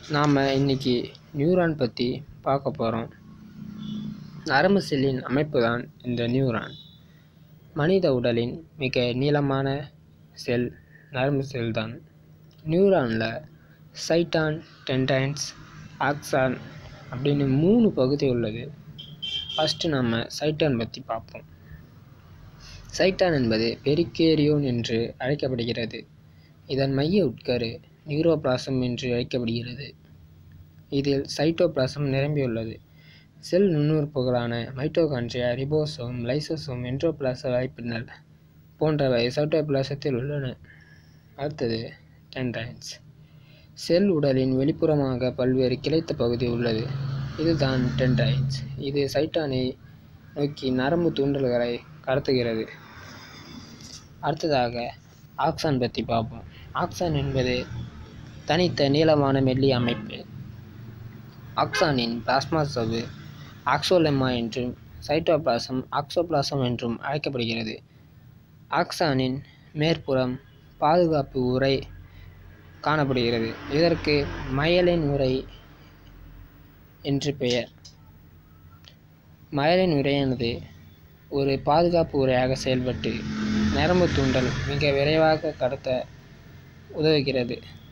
நாம் இன்னைக்கு நியூரான் பற்றி பார்க்க போகிறோம் நரம்பு செல்லின் அமைப்பு தான் இந்த நியூரான் மனித உடலின் மிக நீளமான செல் நரம்பு செல் தான் நியூரானில் சைட்டான் டென்டைன்ஸ் ஆக்சான் அப்படின்னு மூணு பகுதி உள்ளது ஃபஸ்ட்டு நம்ம சைட்டான் பற்றி பார்ப்போம் சைட்டான் என்பது பெரிகேரியோன் என்று அழைக்கப்படுகிறது இதன் மைய உட்கரு நியூரோபிளாசம் என்று அழைக்கப்படுகிறது இதில் சைட்டோபிளாசம் நிரம்பியுள்ளது செல் நுண்ணுறுப்புகளான மைட்டோகாண்ட்ரியா ரிபோசோம் லைசோசோம் என்ட்ரோபிளாச வாய்ப்பினல் போன்றவை சைட்டோபிளாசத்தில் உள்ளன அடுத்தது டென்டைன்ஸ் செல் உடலின் வெளிப்புறமாக பல்வேறு கிளைத்த பகுதி உள்ளது இதுதான் டென்டைன்ஸ் இது சைட்டானை நோக்கி நரம்பு தூண்டல்களை கடத்துகிறது அடுத்ததாக ஆக்சான் பற்றி பார்ப்போம் ஆக்சான் என்பது தனித்த நீளமான மெல்லிய அமைப்பு ஆக்சானின் பிளாஸ்மா சவ்வு ஆக்சோலெம்மா என்றும் சைட்டோபிளாசம் ஆக்சோபிளாசம் என்றும் அழைக்கப்படுகிறது ஆக்சானின் மேற்புறம் பாதுகாப்பு உறை காணப்படுகிறது இதற்கு மயலின் உறை என்று பெயர் மயலின் உரையானது ஒரு பாதுகாப்பு உரையாக செயல்பட்டு நரம்பு தூண்டல் மிக விரைவாக கடத்த உதவுகிறது